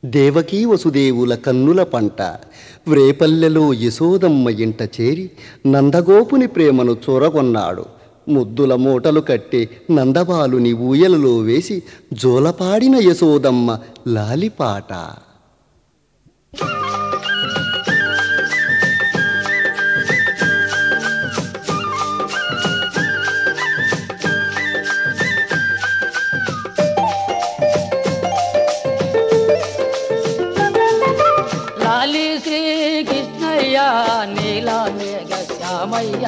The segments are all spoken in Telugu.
దేవకీ వసుదేవుల కన్నుల పంట వ్రేపల్లెలో యశోదమ్మ ఇంట చేరి నందగోపుని ప్రేమను చొరగొన్నాడు ముద్దుల మూటలు కట్టి నందబాలుని ఊయలలో వేసి జోలపాడిన యశోదమ్మ లాలిపాట లాలి శ్రీకృష్ణయ్య నీల మేఘ శ్యామయ్య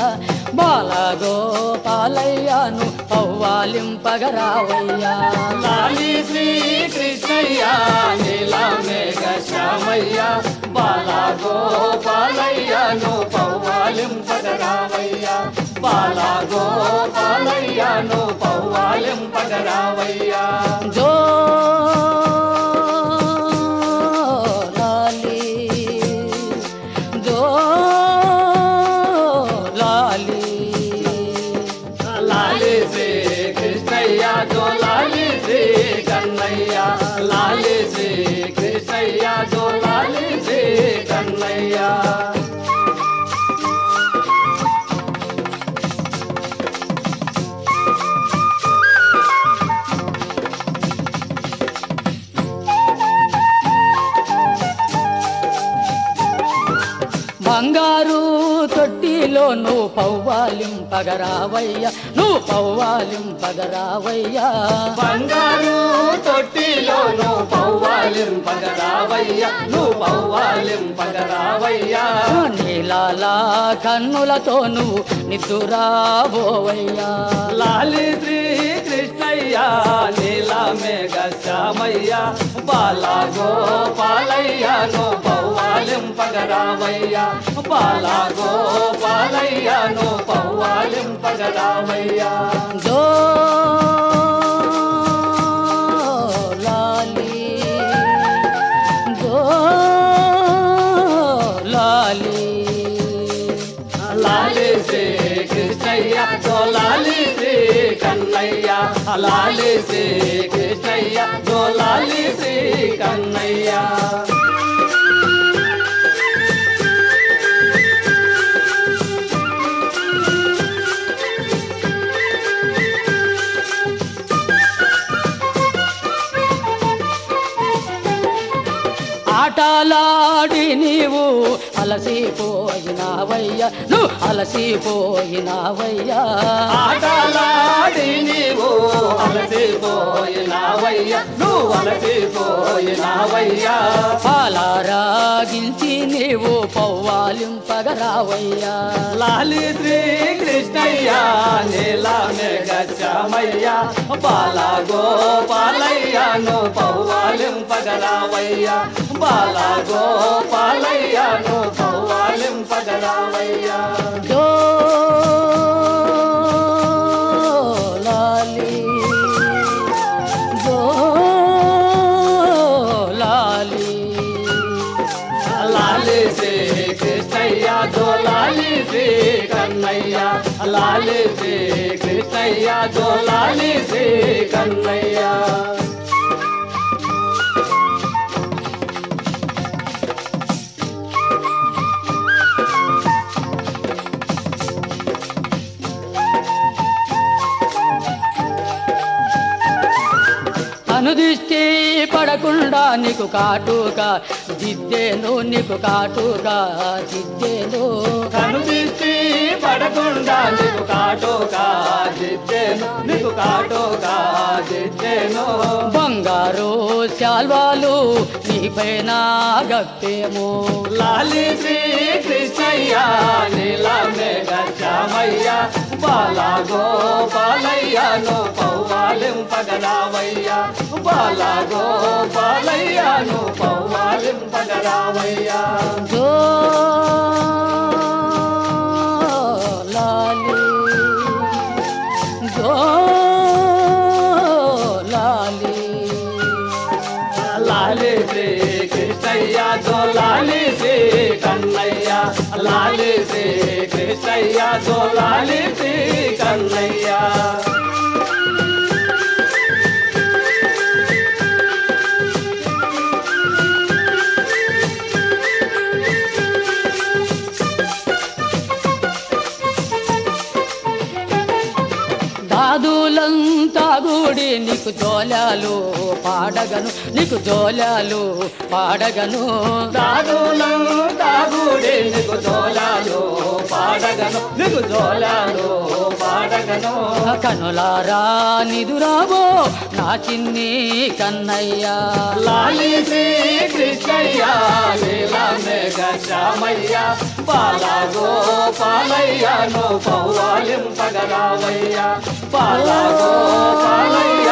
బాలగోపాలయ్యను పవ్వాలింపగరావయ్య లాలి శ్రీ కృష్ణయ్య నీల మేఘ శ్యామయ్య బాల గోపాలయ్యను పౌవాలింపగరావయ్య బాల గోపాలయ్యను పౌవాలింపగరావయ్య జో లాలి జో లాలి లాలి శ్రీ కృష్ణయ్య జో లాలి శ్రీ కన్నయ్య లాలి శ్రీ కృష్ణయ్య జో లాలి శ్రీ కన్నయ్య బంగారు తొట్టిలో నువ్వు పవ్వాలింపగరావయ్య నువ్వు పవ్వాలింపగరావయ్యా బంగారు తొట్టిలో నువ్వు పౌవాలింపగరావయ్యా నువ్వు పౌవాలింపగరావయ్యా నీలాల కన్నులతో నువ్వు నిద్దురాబోవయ్యా లాలి శ్రీ కృష్ణయ్య నీల మేఘ శ్యామయ్య బాల గోపాలయ్య ను పౌవాలింపగరావయ్యా బాల గోపాలయ్య ను పౌవాలింపగరావయ్యా జో లాలి జో లాలి లాలి శ్రీ కృష్ణయ్య జో లాలి శ్రీ కన్నయ్య లాలి శ్రీ కృష్ణయ్య జో లాలి శ్రీ కన్నయ్య ఆటలాడి నీవు అలసిపోయినావయ్యా నువ్వు అలసిపోయినావయ్యా ఆటలాడి నీవు అలసిపోయినావయ్యా నువ్వు అలసిపోయినావయ్యా పాలారాగించి నీవు పవ్వాలింపగరావయ్యా లాలి శ్రీ కృష్ణయ్య నీల మేఘ శ్యామయ్య బాల గోపాలయ్య ను పౌవాలింపగరావయ్యా బాల గోపాలయ్య ను పౌవాలింపగరావయ్యా జో లాలి జో లాలి లాలి శ్రీ కృష్ణయ్య జో లాలి శ్రీ కన్నయ్య లాలి శ్రీ కృష్ణయ్య జో లాలి శ్రీ కన్నయ్య అనుదిష్టి పడకుండా నీకు కాటుగా దిద్దేను నీకు కాటుగా దిద్దేను కనుదిష్టి పడకుండా నీకు కాటోగా జిత్తేను నీకు కాటోగా జిత్తేను బంగారు శాల్వాలు నీపైన గప్పేము లాలి శ్రీ కృష్ణయ్య నీల మేఘ శ్యామయ్య బాల గోపాలయ్య ను పౌవాలింపగరావయ్య బాల గోపాలయ్య ను పౌవాలింపగరావయ్య జో లాలి జో లాలి లాలి శ్రీ కృష్ణయ్య జో లాలి శ్రీ కన్నయ్య లాలి శ్రీ కృష్ణయ్య జో లాలి శ్రీ కన్నయ్య తాగుడి నీకు జోలాలు పాడగను నీకు జోలాలు పాడగను దాగులం దాగుడే నీకు జోలాలు పాడగను నీకు జోలాలు పాడగను కనులారా నిదురావో నా చిన్ని కన్నయ్య లాలి శ్రీ కృష్ణయ్య లీలా మేఘ శ్యామయ్య పాలగో పాలయ్య నో పౌవాలింపగరావయ్య పాలగో పాలయ్య